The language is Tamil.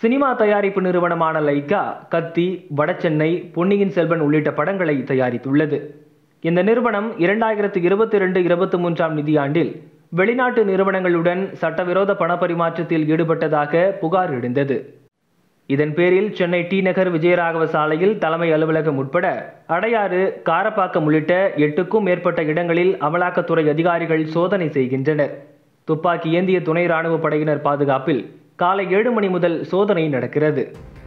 சினிமா தயாரிப்பு நிறுவனமான லைகா கத்தி வடசென்னை பொன்னியின் செல்வன் உள்ளிட்ட படங்களை தயாரித்துள்ளது இந்த நிறுவனம் இரண்டாயிரத்து இருபத்தி ரெண்டு இருபத்தி மூன்றாம் நிதியாண்டில் வெளிநாட்டு நிறுவனங்களுடன் சட்டவிரோத பணப்பரிமாற்றத்தில் ஈடுபட்டதாக புகார் எழுந்தது இதன் பேரில் சென்னை டி நகர் விஜயராகவ சாலையில் தலைமை அலுவலகம் உட்பட அடையாறு காரப்பாக்கம் உள்ளிட்ட எட்டுக்கும் மேற்பட்ட இடங்களில் அமலாக்கத்துறை அதிகாரிகள் சோதனை செய்கின்றனர் துப்பாக்கி ஏந்திய துணை ராணுவ படையினர் பாதுகாப்பில் காலை ஏழு மணி முதல் சோதனை நடக்கிறது